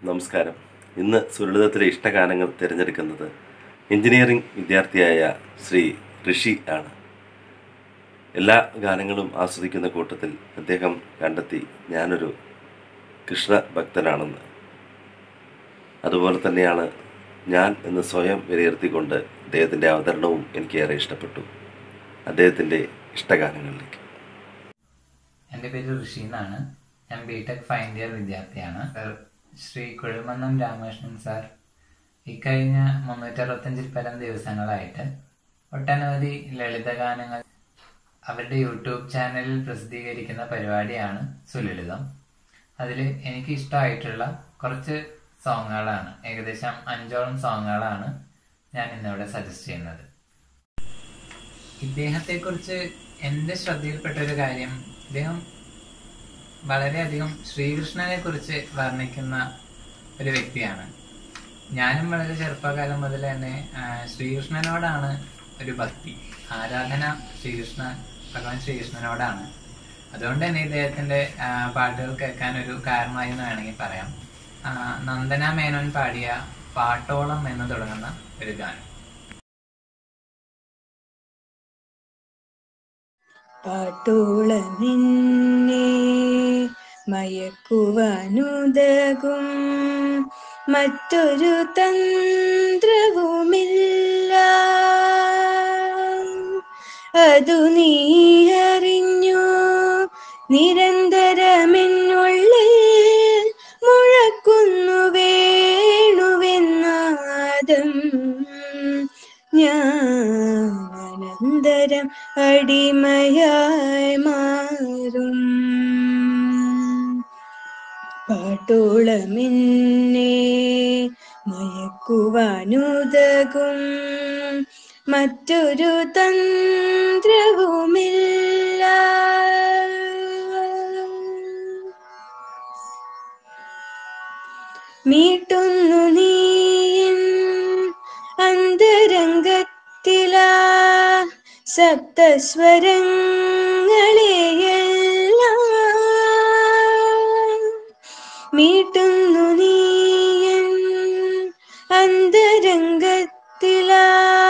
നമസ്കാരം ഇന്ന് സുലളിതത്തിലെ ഇഷ്ടഗാനങ്ങൾ തിരഞ്ഞെടുക്കുന്നത് എഞ്ചിനീയറിംഗ് വിദ്യാർത്ഥിയായ ശ്രീ ഋഷി ആണ് എല്ലാ ഗാനങ്ങളും ആസ്വദിക്കുന്ന കൂട്ടത്തിൽ അദ്ദേഹം കണ്ടെത്തി ഞാനൊരു കൃഷ്ണ ഭക്തനാണെന്ന് അതുപോലെ തന്നെയാണ് ഞാൻ എന്ന് സ്വയം വിലയിരുത്തിക്കൊണ്ട് അദ്ദേഹത്തിൻ്റെ അവതരണവും എനിക്കേറെ ഇഷ്ടപ്പെട്ടു അദ്ദേഹത്തിൻ്റെ ഇഷ്ടഗാനങ്ങളിലേക്ക് എൻ്റെ പേര് ഋഷി എന്നാണ് ഞാൻ ബി ടെക് ഫൈനൽ ഇയർ വിദ്യാർത്ഥിയാണ് സർ ശ്രീ കുഴിമന്നം രാമകൃഷ്ണൻ സാർ ഇക്കഴിഞ്ഞ മുന്നൂറ്റി അറുപത്തഞ്ചിൽ പരം ദിവസങ്ങളായിട്ട് ഒട്ടനവധി ലളിതഗാനങ്ങൾ അവരുടെ യൂട്യൂബ് ചാനലിൽ പ്രസിദ്ധീകരിക്കുന്ന പരിപാടിയാണ് സുലളിതം അതിൽ എനിക്ക് ഇഷ്ടമായിട്ടുള്ള കുറച്ച് സോങ്ങുകളാണ് ഏകദേശം അഞ്ചോളം സോങ്ങുകളാണ് ഞാൻ ഇന്നിവിടെ സജസ്റ്റ് ചെയ്യുന്നത് ഇദ്ദേഹത്തെക്കുറിച്ച് എൻ്റെ ശ്രദ്ധയിൽപ്പെട്ട ഒരു കാര്യം ഇദ്ദേഹം വളരെയധികം ശ്രീകൃഷ്ണനെ കുറിച്ച് വർണ്ണിക്കുന്ന ഒരു വ്യക്തിയാണ് ഞാനും വളരെ ചെറുപ്പകാലം മുതൽ തന്നെ ആ, ശ്രീകൃഷ്ണനോടാണ് ഒരു ഭക്തി ആരാധന ശ്രീകൃഷ്ണ ഭഗവാൻ ശ്രീകൃഷ്ണനോടാണ് അതുകൊണ്ട് തന്നെ ഇദ്ദേഹത്തിന്റെ ആ, പാട്ടുകൾ കേൾക്കാൻ ഒരു കാരണമായി എന്ന് വേണമെങ്കിൽ പറയാം ആ, നന്ദന മേനോൻ പാടിയ പാട്ടോളം എന്ന് തുടങ്ങുന്ന ഒരു ഗാനം പാട്ടോളമെന്നെ മയക്കുവാനുതകും മറ്റൊരു തന്ത്രവുമില്ല അതു നീ അറിഞ്ഞു നിരന്തരമെന്നുള്ളിൽ മുഴക്കുന്നു വേണുവെന്നാദം ഞാൻ അനന്തരം അടിമയായി മാറും പാട്ടോളമെന്നെ മയക്കുവാനുതകും മറ്റൊരു തന്ത്രവുമില്ല മീട്ടുന്നു നീൻ അന്തരംഗത്തിലാ സപ്തസ്വരങ്ങളെയെല്ലാം മീട്ടുന്നു നീയൻ അന്തരംഗത്തിലാ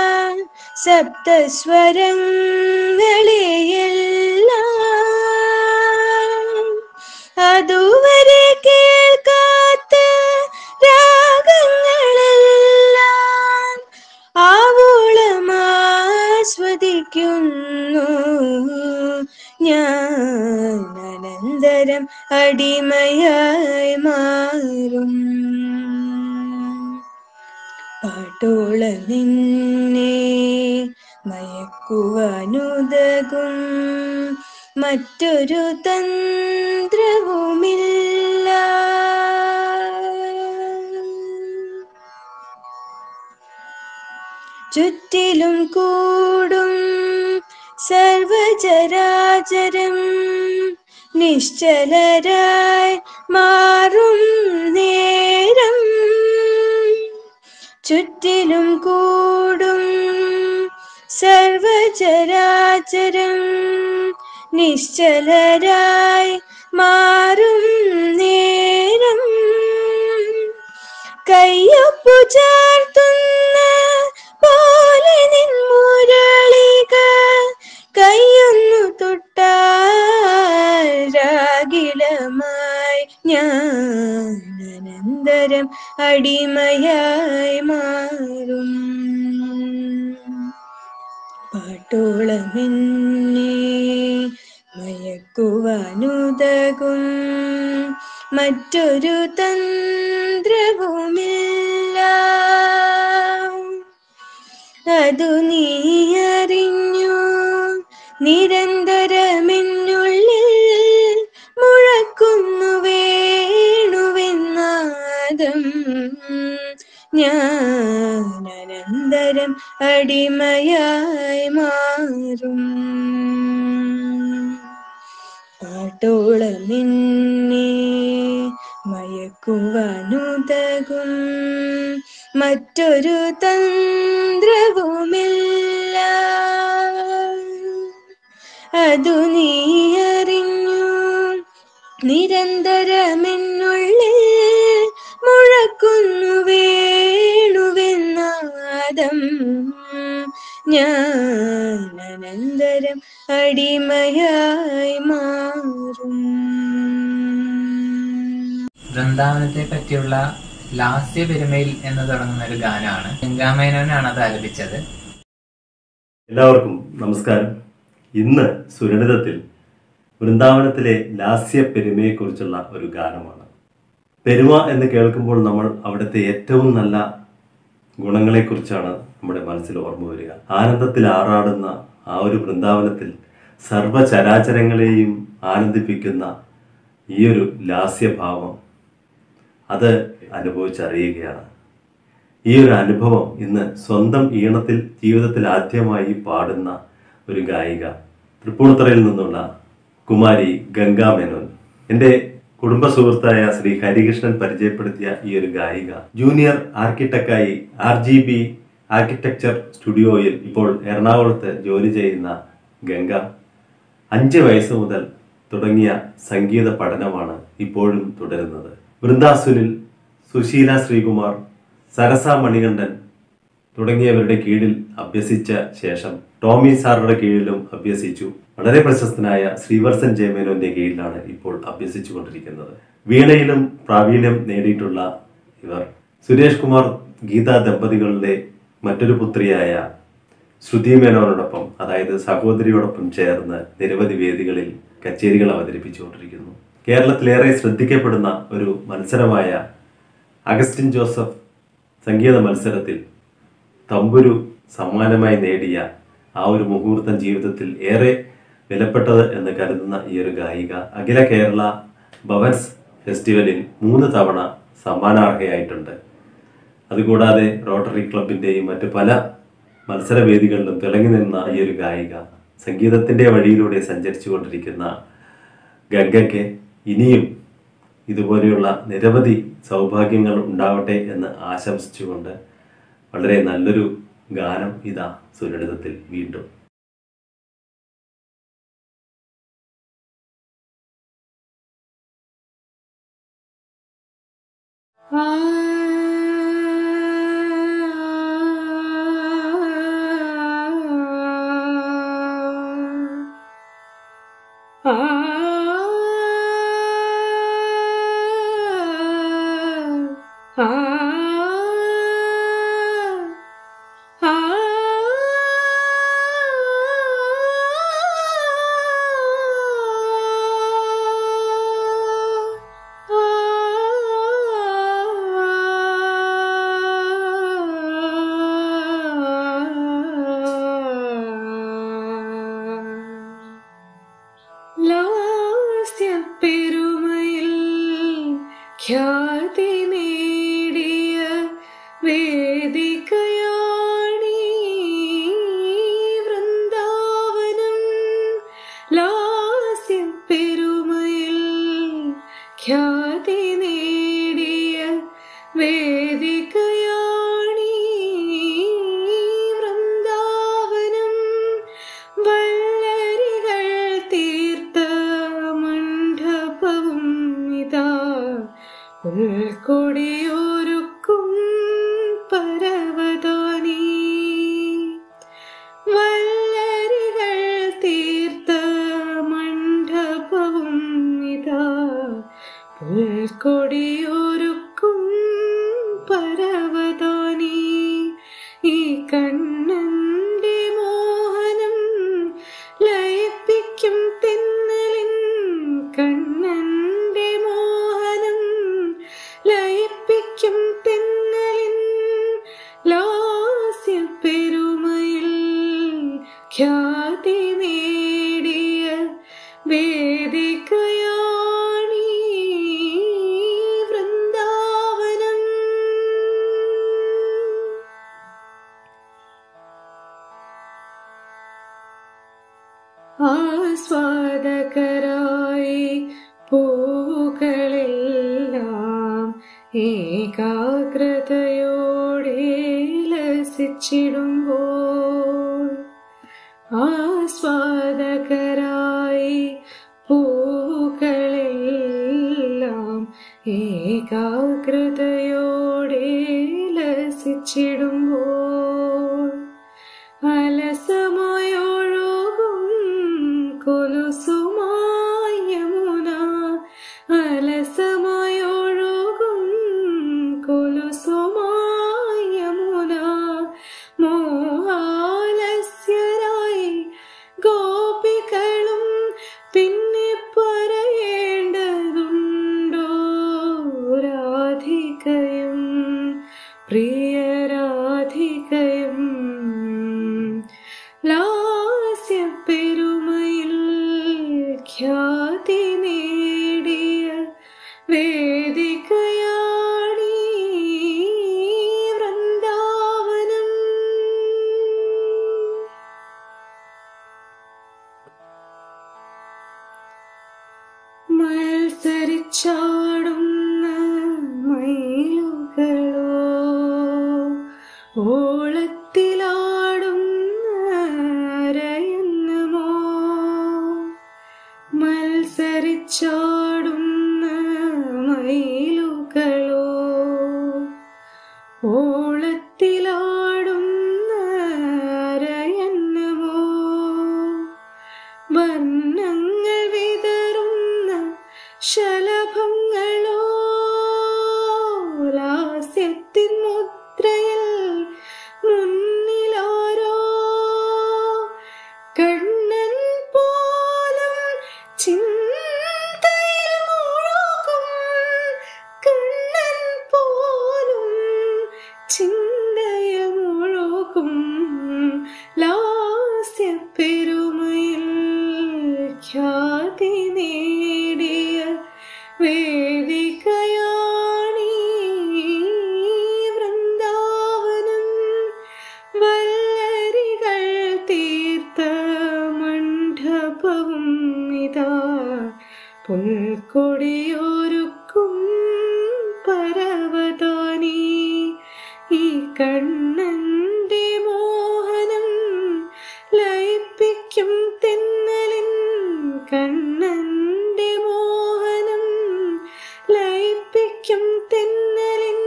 സപ്തസ്വരങ്ങളെയെല്ലാം അതുവരെ കേൾക്കാത്ത രാഗങ്ങളെല്ലാം ആവോളം ആസ്വദിക്കുന്നു ഞാൻ അനന്തരം അടിമയായി മാറും പാട്ടോള നിന്നെ മയക്കുവാനുതകും മറ്റൊരു തന്ത്രവുമില്ല ചുറ്റിലും കൂടും സർവചരാചരം നിശ്ചലരായി മാറും നേരം ചുറ്റിലും കൂടും സർവചരാചരം നിശ്ചലരായി മാറും നേരം കയ്യൊപ്പു ചാർത്തുന്ന പോലെ നിൻ മുരളിക കയ്യൊന്നു തൊട്ടാൽ രാഗിലമായി ഞാൻ അനന്തരം അടിമയായി മാറും പാട്ടോളമെന്നെ മയക്കുവാനുതകും മറ്റൊരു തന്ത്രവുമില്ല അതു നീ അറിഞ്ഞു നിരന്തരമെന്നുള്ളിൽ മുഴക്കുന്നു വേണുവെന്നാദം ഞാൻ അനന്തരം അടിമയായി മാറും പാട്ടോളം നിന്നെ മയക്കുവാനുതകും മറ്റൊരു തന്ത്രവുമില്ല അതു നീ അറിഞ്ഞു നിരന്തരമെന്നുള്ളിൽ മുഴ പാദം ഞാൻ അനന്തരം അടിമയായി മാറും വൃന്ദാവനത്തെ പറ്റിയുള്ള ലാസ്യ പെരുമയിൽ എന്ന് തുടങ്ങുന്ന ഒരു ഗാനമാണ് ഗംഗാമേനോനാണ് അത് ആലപിച്ചത് എല്ലാവർക്കും നമസ്കാരം ഇന്ന് സുരളിതത്തിൽ വൃന്ദാവനത്തിലെ ലാസ്യ പെരുമയെക്കുറിച്ചുള്ള ഒരു ഗാനമാണ് പെരുമ എന്ന് കേൾക്കുമ്പോൾ നമ്മൾ അവിടുത്തെ ഏറ്റവും നല്ല ഗുണങ്ങളെക്കുറിച്ചാണ് നമ്മുടെ മനസ്സിൽ ഓർമ്മ വരിക ആനന്ദത്തിൽ ആറാടുന്ന ആ ഒരു വൃന്ദാവനത്തിൽ സർവചരാചരങ്ങളെയും ആനന്ദിപ്പിക്കുന്ന ഈ ഒരു ലാസ്യഭാവം അത് അനുഭവിച്ചറിയുകയാണ് ഈ ഒരു അനുഭവം ഇന്ന് സ്വന്തം ഈണത്തിൽ ജീവിതത്തിൽ ആദ്യമായി പാടുന്ന ഒരു ഗായിക തൃപ്പൂണിത്തറയിൽ നിന്നുള്ള കുമാരി ഗംഗാ മേനോൻ എൻ്റെ കുടുംബ സുഹൃത്തായ ശ്രീ ഹരികൃഷ്ണൻ പരിചയപ്പെടുത്തിയ ഈ ഒരു ഗായിക ജൂനിയർ ആർക്കിടെക്റ്റായി ആർ ജി ബി ആർക്കിടെക്ചർ സ്റ്റുഡിയോയിൽ ഇപ്പോൾ എറണാകുളത്ത് ജോലി ചെയ്യുന്ന ഗംഗ അഞ്ച് വയസ്സ് മുതൽ തുടങ്ങിയ സംഗീത പഠനമാണ് ഇപ്പോഴും തുടരുന്നത് വൃന്ദാസുനിൽ സുശീല ശ്രീകുമാർ സരസ മണികണ്ഠൻ തുടങ്ങിയവരുടെ കീഴിൽ അഭ്യസിച്ച ശേഷം ടോമി സാറുടെ കീഴിലും അഭ്യസിച്ചു വളരെ പ്രശസ്തനായ ശ്രീവർസൻ ജയമേനോന്റെ കീഴിലാണ് ഇപ്പോൾ അഭ്യസിച്ചു കൊണ്ടിരിക്കുന്നത് വീണയിലും പ്രാവീണ്യം നേടിയിട്ടുള്ള ഇവർ സുരേഷ് കുമാർ ഗീത ദമ്പതികളുടെ മറ്റൊരു പുത്രിയായ ശ്രുതി മേനോനോടൊപ്പം അതായത് സഹോദരിയോടൊപ്പം ചേർന്ന് നിരവധി വേദികളിൽ കച്ചേരികൾ അവതരിപ്പിച്ചുകൊണ്ടിരിക്കുന്നു കേരളത്തിലേറെ ശ്രദ്ധിക്കപ്പെടുന്ന ഒരു മത്സരമായ അഗസ്റ്റിൻ ജോസഫ് സംഗീത മത്സരത്തിൽ തമ്പുരു സമ്മാനമായി നേടിയ ആ ഒരു മുഹൂർത്തം ജീവിതത്തിൽ ഏറെ വിലപ്പെട്ടത് എന്ന് കരുതുന്ന ഈ ഒരു ഗായിക അഖില കേരള ഭവൻസ് ഫെസ്റ്റിവലിൽ മൂന്ന് തവണ സമ്മാനാർഹയായിട്ടുണ്ട് അതുകൂടാതെ റോട്ടറി ക്ലബിൻ്റെയും മറ്റ് പല മത്സരവേദികളിലും തിളങ്ങി നിന്ന ഈ ഒരു ഗായിക സംഗീതത്തിൻ്റെ വഴിയിലൂടെ സഞ്ചരിച്ചു കൊണ്ടിരിക്കുന്ന ഗംഗയ്ക്ക് ഇനിയും ഇതുപോലെയുള്ള നിരവധി സൗഭാഗ്യങ്ങൾ ഉണ്ടാവട്ടെ എന്ന് ആശംസിച്ചുകൊണ്ട് വളരെ നല്ലൊരു ഗാനം ഇതാ സുലളിതത്തിൽ വീണ്ടും ലാസ്യപ്പെരുമയിൽ ഖ്യാതി നേടിയ വേദികയാണീ വൃന്ദാവനം ലാസ്യപ്പെരുമയിൽ ഖ്യാതി നേടിയ വേദികയാണീ വൃന്ദാവനം വല്ലരികൾ തീർത്ത മണ്ഡപവും ഇതാ ഉൾക്കൊടിയൊരുക്കും പരവതാനി വല്ലരികൾ തീർത്ത മണ്ഡപവും ഇതാ പുൽക്കൊടിയൊരുക്കും പരവതാനി ഈ കണ്ണന്റെ മോഹനം ലയിപ്പിക്കും തെന്നലിൻ കണ്ണന്റെ മോഹനം ലയിപ്പിക്കും തെന്നലിൻ ലാസ്യ പെരുമയിൽ ഖ്യാതി നേടിയ വേദികയാണീ വൃന്ദാവനം ആസ്വാദകരായി പൂക്കളെല്ലാം ഏകാഗ്രതയോടെ ലസിച്ചിടുമ്പോൾ ആസ്വാദകരായി പൂക്കളെല്ലാം ഏകാഗ്രതയോടെ ലസിച്ചിടുമ്പോൾ കൊലുസുമായി യമുന അലസമായി ഒഴുകും കൊലുസുമായി യമുന മോഹാലസ്യരായി ഗോപികളും പിന്നെ പറയേണ്ടതുണ്ടോ രാധികയും പ്രിയ രാധികയും ലാസ്യപ്പെരുമയിൽ ഖ്യാതി നേടിയ വേദികയാണീ വൃന്ദാവനം മത്സരിച്ചാടുന്ന മയിലുകളോ ഓളത്തിലാടുന്ന അരയന്നമോ മത്സരിച്ചാടുന്ന മയിലുകളോ ഓളത്തിലാടുന്ന അരയന്നമോ വർണ്ണങ്ങൾ വിതറുന്ന ശലഭങ്ങളോ ലാസ്യത്തിൻ മുദ്രയിൽ മുന്നിലാരോ കണ്ണൻ പോലും ചിന്തയിൽ മുഴുകും കണ്ണൻ പോലും ചിന്തയിൽ മുഴുകും ലാസ്യപ്പെരുമയിൽ ഖ്യാതി നേടിയ വേദികയാണീ വൃന്ദാവനം വല്ലരികൾ തീർത്ത മണ്ഡപവും ഇതാ പുൽക്കൊടിയൊരുക്കും പരവതാനി ഈ കണ്ണന്റെ മോഹനം ലയിപ്പിക്കും തെന്നലിൻ കണ്ണന്റെ മോഹനം ലയിപ്പിക്കും തെന്നലിൻ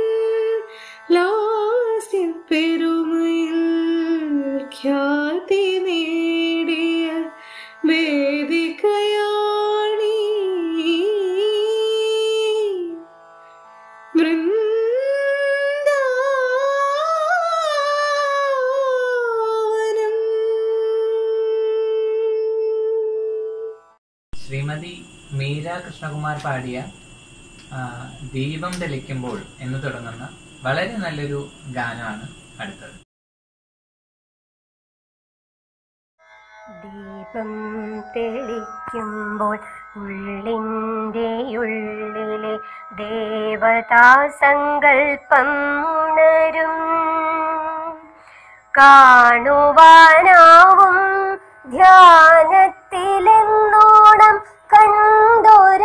ലാസ്യപ്പെരുമയിൽ ഖ്യാതി നേടിയ വേദികയാണീ വൃന്ദാവനം ശ്രീമതി മീര കൃഷ്ണകുമാർ പാടിയ ആ, ദീപം തെളിക്കുമ്പോൾ എന്ന് തുടങ്ങുന്ന വളരെ നല്ലൊരു ഗാനമാണ് അടുത്തത് ദീപം തെളിക്കുമ്പോൾ ഉള്ളിൻ്റെ ഉള്ളിലെ ദേവതാ സങ്കൽപ്പം ഉണരും കാണുവാനാവും ധ്യാനത്തിലെന്നോണം കണ്ടൊര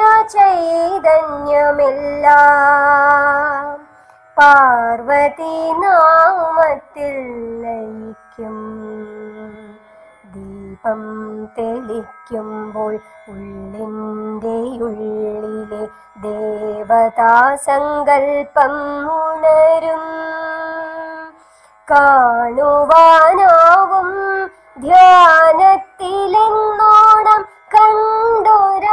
ചൈതന്യമെല്ലാം പാർവതി നാമത്തിൽ ലയിക്കും ദീപം തെളിക്കുമ്പോൾ ഉള്ളിൻ്റെ ഉള്ളിലെ ദേവതാ സങ്കൽപ്പം ഉണരും കാണുവാനാവും ധ്യാനത്തിലെന്നോണം കണ്ടൊര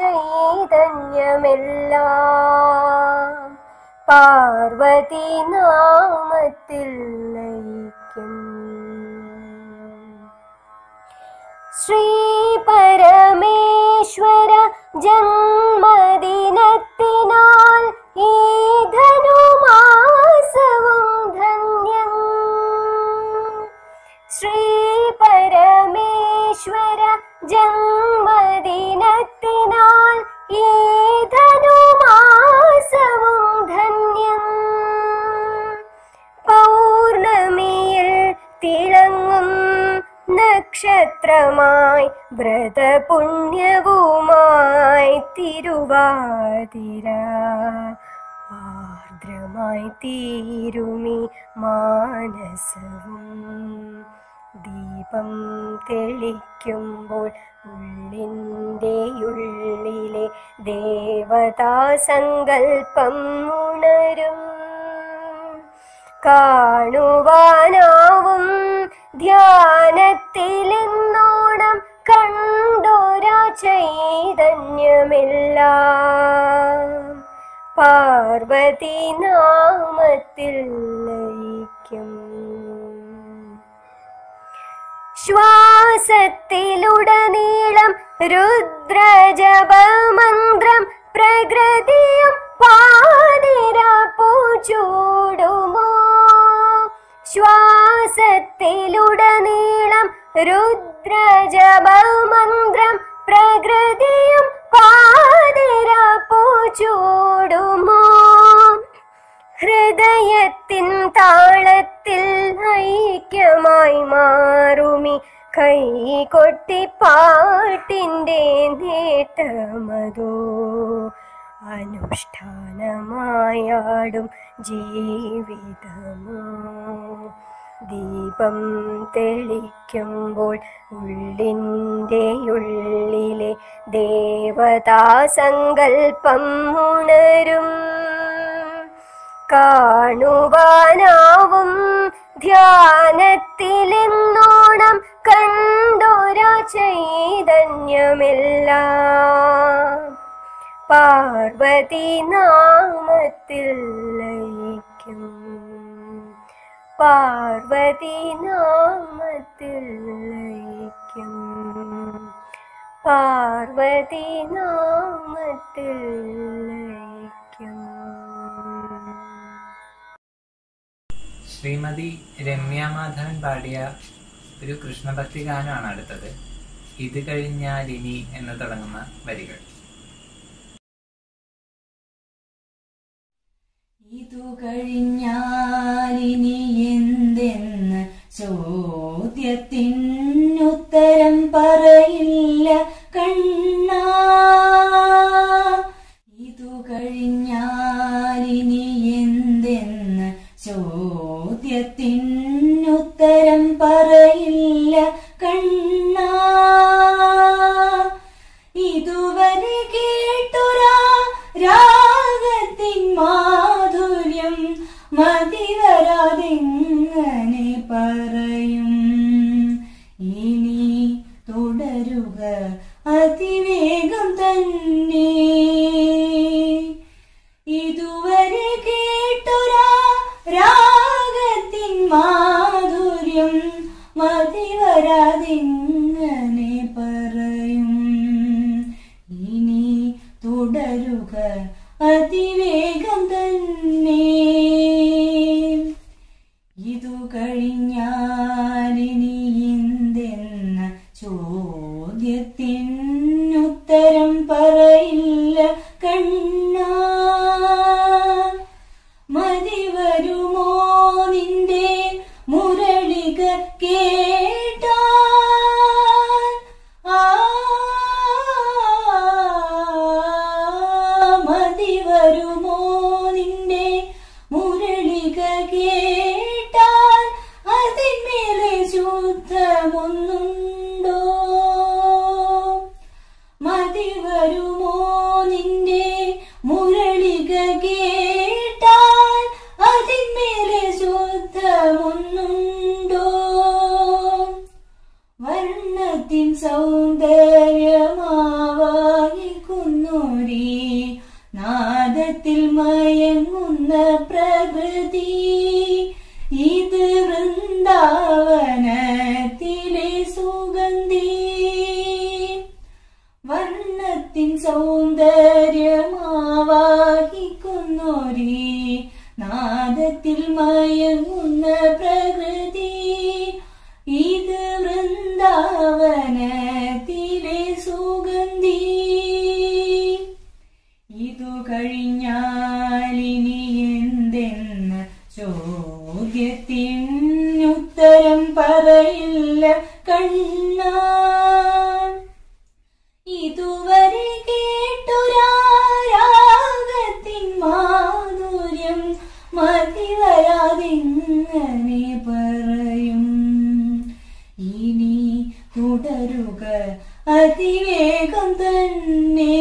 ചൈതന്യമെല്ലാം പാർവതി നാമത്തിൽ ലയിക്കും ശ്രീ പരമേശ്വര ജന്മദിനത്തിനാൽ ഈ ധനുമാസവും ധന്യം ശ്രീ പരമേശ്വര ജന്മദിനത്തിനാൽ ഈ ധനുമാസവും ധന്യം പൗർണമിയിൽ തിളങ്ങും നക്ഷത്രമായി വ്രതപുണ്യവുമായി തിരുവാതിര ആർദ്രമായി തീരുമി മാനസവും ദീപം തെളിക്കുമ്പോൾ ഉള്ളിൻ്റെ ഉള്ളിലെ ദേവതാ സങ്കൽപ്പം ഉണരും കാണുവാനാവും ധ്യാനത്തിലെന്നോണം കണ്ടൊരാ ചൈതന്യമെല്ലാം പാർവതി നാമത്തിൽ ലയിക്കും ശ്വാസത്തിലുടനീളം രുദ്രജപമന്ത്രം പ്രകൃതിയും പാതിര പൂച്ചൂടുമോ ശ്വാസത്തിലുടനീളം രുദ്രജപമന്ത്രം പ്രകൃതിയും പാതിര പൂച്ചൂടുമോ ഹൃദയത്തിൻ താളത്തിൽ ഐക്യമായി മാറുമി കൈകൊട്ടി പാട്ടിൻ്റെ നേട്ടമതോ അനുഷ്ഠാനമായാടും ജീവിതമോ ദീപം തെളിക്കുമ്പോൾ ഉള്ളിൻ്റെ ഉള്ളിലെ ദേവതാ സങ്കൽപ്പം ഉണരും കാണുവാനാവും ധ്യാനത്തിലെന്നോണം കണ്ടൊര ചൈതന്യമെല്ലാം പാർവതി നാമത്തിൽ ലയിക്കും പാർവതി നാമത്തിൽ ലയിക്കും പാർവതി നാമത്തിൽ ലയിക്കും ശ്രീമതി രമ്യ മാധവൻ പാടിയ ഒരു കൃഷ്ണഭക്തി ഗാനമാണ് അടുത്തത് ഇത് കഴിഞ്ഞാൽ ഇനി എന്ന് തുടങ്ങുന്ന വരികൾ ഇതു കഴിഞ്ഞാലിനി എന്തെന്ന് ചോദ്യത്തിനുത്തരം പറയില്ല കണ്ണ ഇതു കഴിഞ്ഞാലിനി എന്തെന്ന് ചോദ്യത്തിനുത്തരം പറയില്ല കണ്ണ ഇതുവരെ കേട്ടുരാ രാഗത്തിൻ മാധുര്യം മതിവരാതെങ്ങനെ പറയും ഇനി തുടരുക അതിവേഗം തന്നെ ഇതുവരെ കേട്ടുരാ രാഗത്തിൻ മാധുര്യം മതിവരാതെങ്ങനെ പറയും ഇനി തുടരുക അതിവേഗം തന്നെ ഇതു കഴിഞ്ഞാലിനി എന്തെന്ന ചോദ്യത്തിനുത്തരം പറയില്ല കണ്ണ മതി വരുമോ നിന്റെ മുരളിക കേട്ടാൽ ആ മതി വരുമോ നിന്റെ മുരളിക കേട്ടാൽ അതിന്മേലെ ശുദ്ധമൊന്നുണ്ടോ മതി വരുമോ നിന്റെ മുരളിക കേട്ടാൽ അതിന്മേലെ ശുദ്ധമൊന്നുണ്ടോ വർണ്ണത്തിൻ സൗന്ദര്യമാവായിക്കുന്നോരീ നാദത്തിൽ മയങ്ങുന്ന പ്രകൃതി ഇത് വൃന്ദാവനത്തിലെ സുഗന്ധി വർണ്ണത്തിൻ സൗന്ദര്യമാവാഹിക്കുന്നോരീ നാദത്തിൽ മയങ്ങുന്ന പ്രകൃതി ഇത് വൃന്ദാവനത്തിലെ സുഗന്ധി ഇതു കഴിഞ്ഞാലിനി എന്തെന്ന് ചോദ്യത്തിനുത്തരം പറയില്ല കണ്ണ ഇതുവരെ കേട്ടുരാ രാഗത്തിൻ മാധുര്യം മതി വരാതിങ്ങനെ പറയും ഇനി തുടരുക അതിവേഗം തന്നെ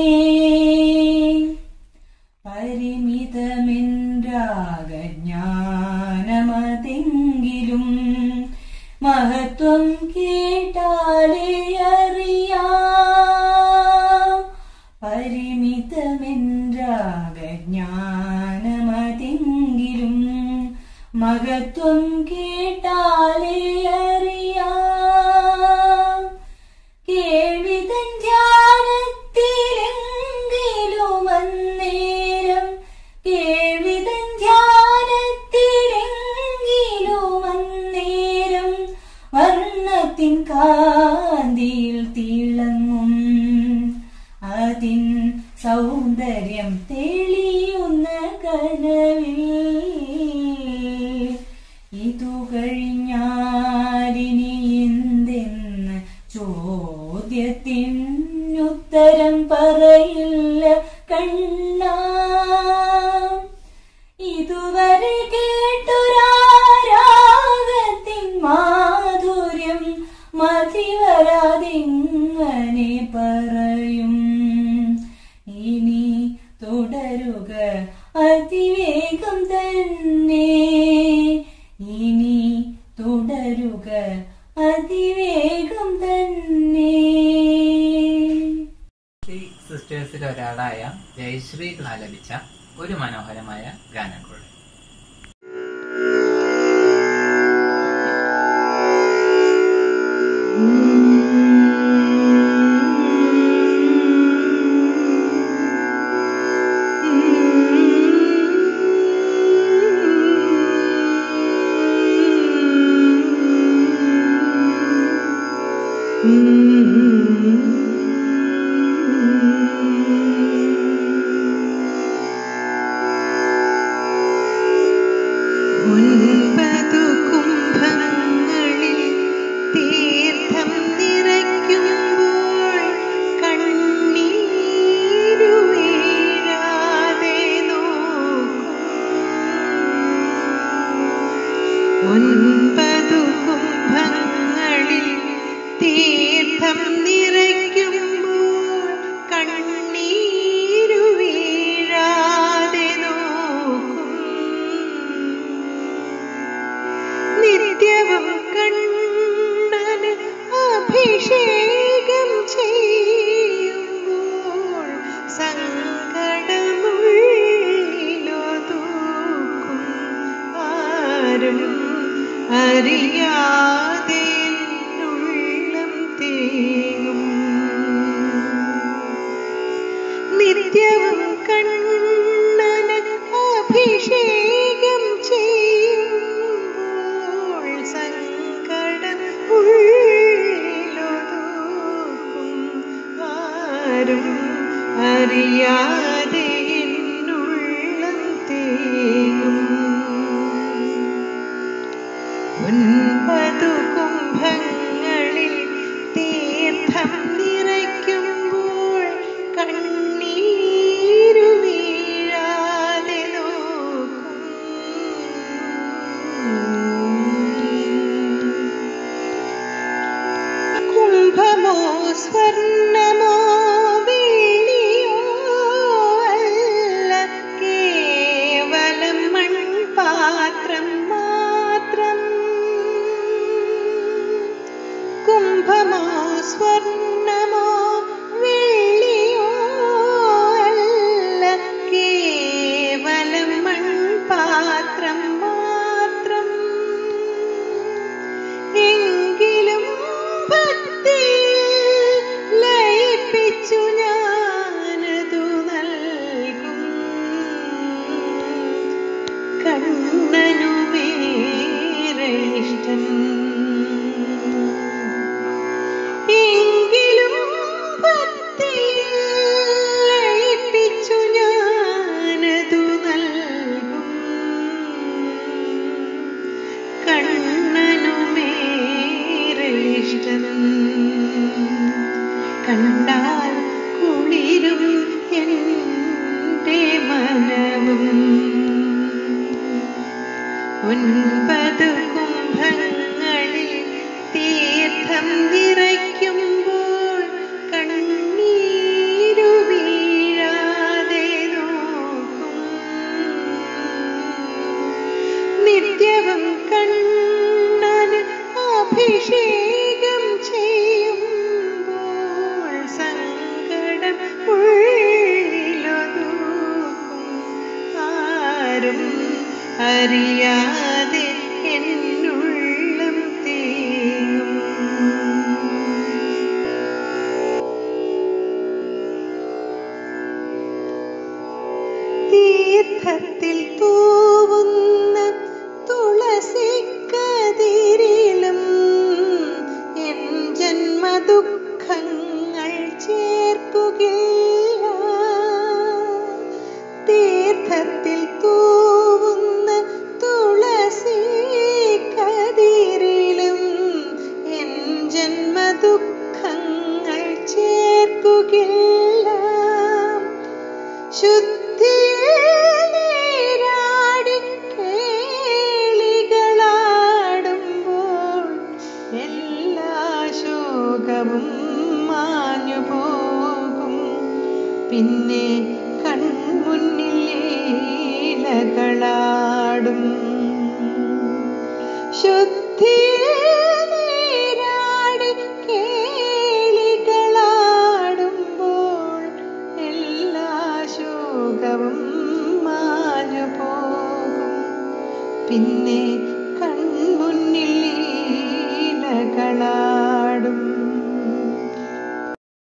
പരിമിതമെൻരാഗജ്ഞാനമതെങ്കിലും മഹത്വം കേട്ടാലേ അറിയാം മഹത്വം കേട്ടാലേ അറിയാം കേൾവിതൻ ധ്യാനത്തിലെങ്കിലും അന്നേരം കേൾവിതൻ ധ്യാനത്തിലെങ്കിലും അന്നേരം വർണ്ണത്തിൻ കാന്തിയിൽ തിളങ്ങും അതിൻ സൗന്ദര്യം തെളിയുന്ന കനവിൽ ഇതു കഴിഞ്ഞാലിനി എന്തെന്ന് ചോദ്യത്തിനുത്തരം പറയില്ല കണ്ണാ ഇതുവരെ കേട്ടൊരാരാഗത്തിൻ മാധുര്യം മതിവരാതിങ്ങനെ പറയും ഇനി തുടരുക അതിവേഗം തന്നെ ഇനി തുടരുക അതിവേഗം തന്നെ ശ്രീ സിസ്റ്റേഴ്സിൽ ഒരാളായ ജയശ്രീ ആലപിച്ച ഒരു മനോഹരമായ ഗാനം കൂടെ ഒൻപതു കുംഭങ്ങളിൽ തീർത്ഥം നിറയ്ക്കുമ്പോൾ കണ്ണീരു വീഴാതെ നോക്കും ഒൻപതു കുംഭങ്ങളിൽ തീർത്ഥം നിറയ്ക്കുമ്പോൾ കണ്ണീരു വീഴാതെ നോക്കും നിത്യവും കണ്ണന് അഭിഷേകം ചെയ്യുമ്പോൾ സങ്കടമുള്ളിലൊതുക്കും ആരും അറിയാതെ ഉള്ളം തേങ്ങും നിത്യവും കണ്ണന് അഭിഷേകം ചെയ്യുമ്പോൾ സങ്കടം ഉള്ളിലൊതുക്കും ആരും അറിയാതെ എന്നുള്ളം തേങ്ങും ഒൻപതു കുംഭങ്ങളിൽ തീർത്ഥം നിറയ്ക്കുമ്പോൾ കണ്ണീരു വീഴാതെ നോക്കും കുംഭമോ സ്വർണമോ വെള്ളിയോ അല്ല കേവലം മൺപാത്രം മാത്രം കുംഭമോ സ്വർണമോ വെള്ളിയോ അല്ല കേവലം മൺപാത്രം മാത്രം എങ്കിലും ഭക്തിയിൽ ലയിപ്പിച്ചു ഞാനതു നൽകും കണ്ണനുമേറെ ഇഷ്ടം എങ്കിലും ഭക്തിയിൽ ലയിപ്പിച്ചു ഞാനതു നൽകും കണ്ണനുമേറെ ഇഷ്ടം കണ്ടാൽ കുളിരും എൻ്റെ മനവും ഒൻപത് കുംഭങ്ങളിൽ തീർത്ഥം നിറയ്ക്കുമ്പോൾ കണ്ണീരു വീഴാതെ നോക്കും നിത്യവും കണ്ണന് അഭിഷേകം ചെയ്യുമ്പോൾ സങ്കടം ഉള്ളിലൊതുക്കും ആരും അറിയാതെ തീർത്ഥത്തിൽ തൂവുന്ന തുളസിക്കതിരിലും എൻ ജന്മദുഃഖങ്ങൾ ചേർക്കുകയില്ല തീർത്ഥത്തിൽ തൂവുന്ന തുളസിക്കതിരിലും എൻ ജന്മദുഃഖങ്ങൾ ചേർക്കുകയില്ല ശുദ്ധിയിലേറാടി കേളികളാടുമ്പോൾ എല്ലാ ശോകവും മാഞ്ഞു പോകും പിന്നെ കൺമുന്നിൽ ലീലകളാടും ശുദ്ധിയിലേറാടി കേളികളാടുമ്പോൾ എല്ലാ ശോകവും മാഞ്ഞു പോകും പിന്നെ കൺമുന്നിൽ ലീലകളാടും